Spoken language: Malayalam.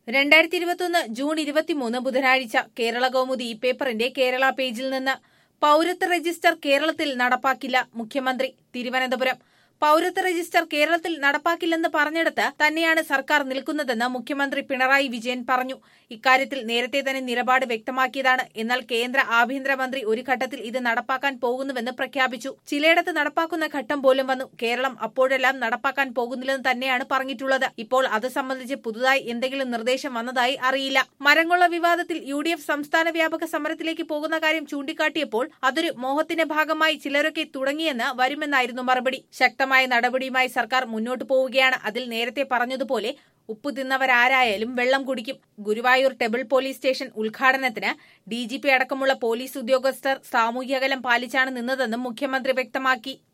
രണ്ടായിരത്തി ഇരുപത്തൊന്ന് ജൂൺ ഇരുപത്തിമൂന്ന് ബുധനാഴ്ച കേരള കൗമുദി ഈ പേപ്പറിന്റെ കേരള പേജിൽ നിന്ന് പൌരത്വ രജിസ്റ്റർ കേരളത്തിൽ നടപ്പാക്കില്ല മുഖ്യമന്ത്രി തിരുവനന്തപുരം പൌരത്വ രജിസ്റ്റർ കേരളത്തിൽ നടപ്പാക്കില്ലെന്ന് പറഞ്ഞിടത്ത് തന്നെയാണ് സർക്കാർ നിൽക്കുന്നതെന്ന് മുഖ്യമന്ത്രി പിണറായി വിജയൻ പറഞ്ഞു ഇക്കാര്യത്തിൽ നേരത്തെ തന്നെ നിലപാട് വ്യക്തമാക്കിയതാണ് എന്നാൽ കേന്ദ്ര ആഭ്യന്തരമന്ത്രി ഒരു ഘട്ടത്തിൽ ഇത് നടപ്പാക്കാൻ പോകുന്നുവെന്ന് പ്രഖ്യാപിച്ചു ചിലയിടത്ത് നടപ്പാക്കുന്ന ഘട്ടം പോലും വന്നു കേരളം അപ്പോഴെല്ലാം നടപ്പാക്കാൻ പോകുന്നില്ലെന്ന് തന്നെയാണ് പറഞ്ഞിട്ടുള്ളത് ഇപ്പോൾ അത് സംബന്ധിച്ച് പുതുതായി എന്തെങ്കിലും നിർദ്ദേശം വന്നതായി അറിയില്ല മരങ്ങുള്ള വിവാദത്തിൽ യു ഡി എഫ് സംസ്ഥാന വ്യാപക സമരത്തിലേക്ക് പോകുന്ന കാര്യം ചൂണ്ടിക്കാട്ടിയപ്പോൾ അതൊരു മോഹത്തിന്റെ ഭാഗമായി ചിലരൊക്കെ തുടങ്ങിയെന്ന് വരുമെന്നായിരുന്നു മറുപടി ശക്തമായ നടപടിയുമായി സർക്കാർ മുന്നോട്ടു പോവുകയാണ് അതിൽ നേരത്തെ പറഞ്ഞതുപോലെ ഉപ്പു തിന്നവരാരായാലും വെള്ളം കുടിക്കും ഗുരുവായൂർ ടെബിൾ പോലീസ് സ്റ്റേഷൻ ഉദ്ഘാടനത്തിന് ഡി ജി പി അടക്കമുള്ള പോലീസ് ഉദ്യോഗസ്ഥർ സാമൂഹ്യ അകലം പാലിച്ചാണ് നിന്നതെന്നും മുഖ്യമന്ത്രി വ്യക്തമാക്കി